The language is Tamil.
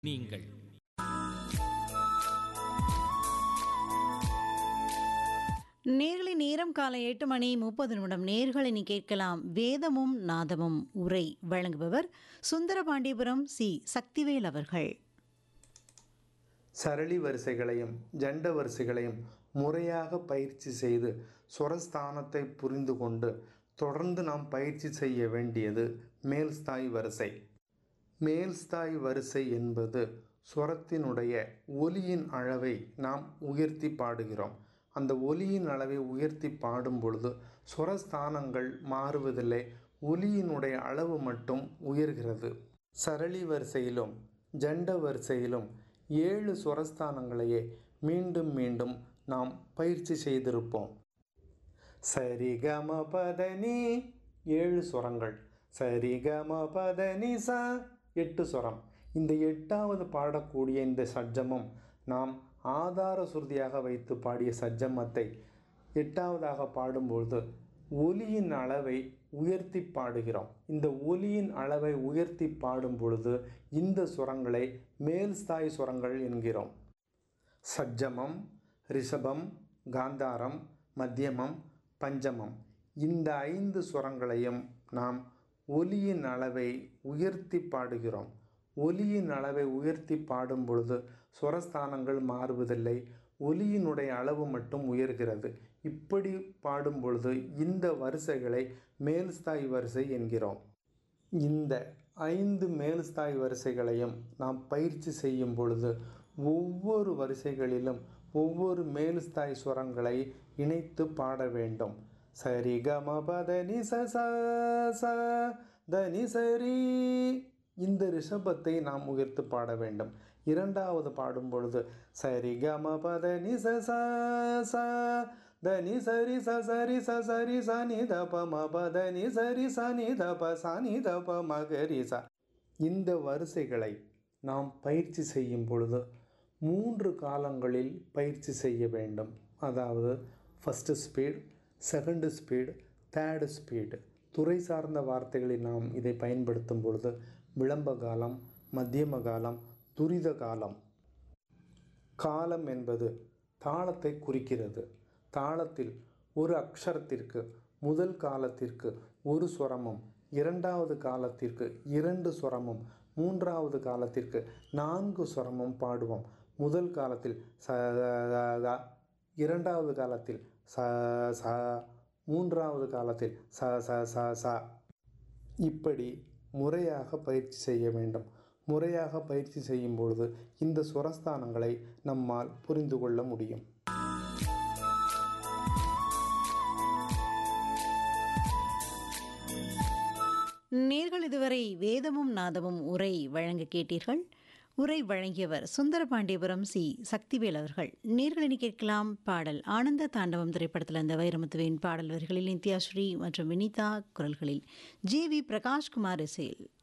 நீங்கள் நேர்களை நேரம் காலை எட்டு மணி முப்பது நிமிடம் நேர்களை நீ கேட்கலாம் வேதமும் நாதமும் உரை வழங்குபவர் சுந்தரபாண்டியபுரம் சி சக்திவேல் அவர்கள் சரளி வரிசைகளையும் ஜண்ட வரிசைகளையும் முறையாக பயிற்சி செய்து சுரஸ்தானத்தை புரிந்து கொண்டு தொடர்ந்து நாம் பயிற்சி செய்ய வேண்டியது மேல்ஸ்தாய் வரிசை மேல்ஸ்தாய் வரிசை என்பது சுரத்தினுடைய ஒலியின் அளவை நாம் உயர்த்தி பாடுகிறோம் அந்த ஒலியின் அளவை உயர்த்தி பாடும் பொழுது சுரஸ்தானங்கள் மாறுவதில்லை ஒலியினுடைய அளவு மட்டும் உயர்கிறது சரளி வரிசையிலும் ஜண்ட வரிசையிலும் ஏழு சுரஸ்தானங்களையே மீண்டும் மீண்டும் நாம் பயிற்சி செய்திருப்போம் சரி கம பதனி ஏழு சுரங்கள் சரி கம பதனி ச எட்டு சுரம் இந்த எட்டாவது பாடக்கூடிய இந்த சஜ்ஜமம் நாம் ஆதார சுருதியாக வைத்து பாடிய சஜ்ஜமத்தை எட்டாவதாக பாடும்பொழுது ஒலியின் அளவை உயர்த்தி பாடுகிறோம் இந்த ஒலியின் அளவை உயர்த்தி பாடும் பொழுது இந்த சுரங்களை மேல் ஸ்தாய் சுரங்கள் என்கிறோம் சஜ்ஜமம் ரிஷபம் காந்தாரம் மத்தியமம் பஞ்சமம் இந்த ஐந்து சுரங்களையும் நாம் ஒலியின் அளவை உயர்த்தி பாடுகிறோம் ஒலியின் அளவை உயர்த்தி பாடும் பொழுது சுரஸ்தானங்கள் மாறுவதில்லை ஒலியினுடைய அளவு மட்டும் உயர்கிறது இப்படி பாடும் பொழுது இந்த வரிசைகளை மேல்ஸ்தாய் வரிசை என்கிறோம் இந்த ஐந்து மேல்ஸ்தாய் வரிசைகளையும் நாம் பயிற்சி செய்யும் பொழுது ஒவ்வொரு வரிசைகளிலும் ஒவ்வொரு மேல்ஸ்தாய் சுரங்களை இணைத்து பாட வேண்டும் சரி கம பதனி ச ச ச தனி சரி இந்த ரிஷபத்தை நாம் உயர்த்து பாட வேண்டும் இரண்டாவது பாடும் பொழுது சரி கம பதனி ச ச ச தனி சரி ச சரி ச சரி ச நி த ப ம ப தனி சரி ச நி த ப ச நி த ப ம கரி ச இந்த வரிசைகளை நாம் பயிற்சி செய்யும் பொழுது மூன்று காலங்களில் பயிற்சி செய்ய வேண்டும் அதாவது first speed second speed third speed துறை சார்ந்த வார்த்தைகளில் நாம் இதை பயன்படுத்தும் பொழுது விளம்ப காலம் மத்தியம காலம் துரித காலம் காலம் என்பது தாளத்தை குறிக்கிறது தாளத்தில் ஒரு அக்ஷரத்திற்கு முதல் காலத்திற்கு ஒரு சுரமும் இரண்டாவது காலத்திற்கு இரண்டு சுரமும் மூன்றாவது காலத்திற்கு நான்கு சுரமும் பாடுவோம் முதல் காலத்தில் ச க, இரண்டாவது காலத்தில் ச ச மூன்றாவது காலத்தில் ச ச ச ச இப்படி முறையாக பயிற்சி செய்ய வேண்டும் முறையாக பயிற்சி செய்யும் பொழுது இந்த சுரஸ்தானங்களை நம்மால் புரிந்து கொள்ள முடியும் நேர்கள் இதுவரை வேதமும் நாதமும் உரை வழங்க கேட்டீர்கள் உரை வழங்கியவர் சுந்தரபாண்டியபுரம் சி சக்திவேல் அவர்கள் நேர்களினி கேட்கலாம் பாடல் ஆனந்த தாண்டவம் திரைப்படத்தில் அந்த வைரமுத்துவின் பாடல் வரிகளில் நித்யாஸ்ரீ மற்றும் வினிதா குரல்களில் ஜே வி பிரகாஷ்குமார் இசையில்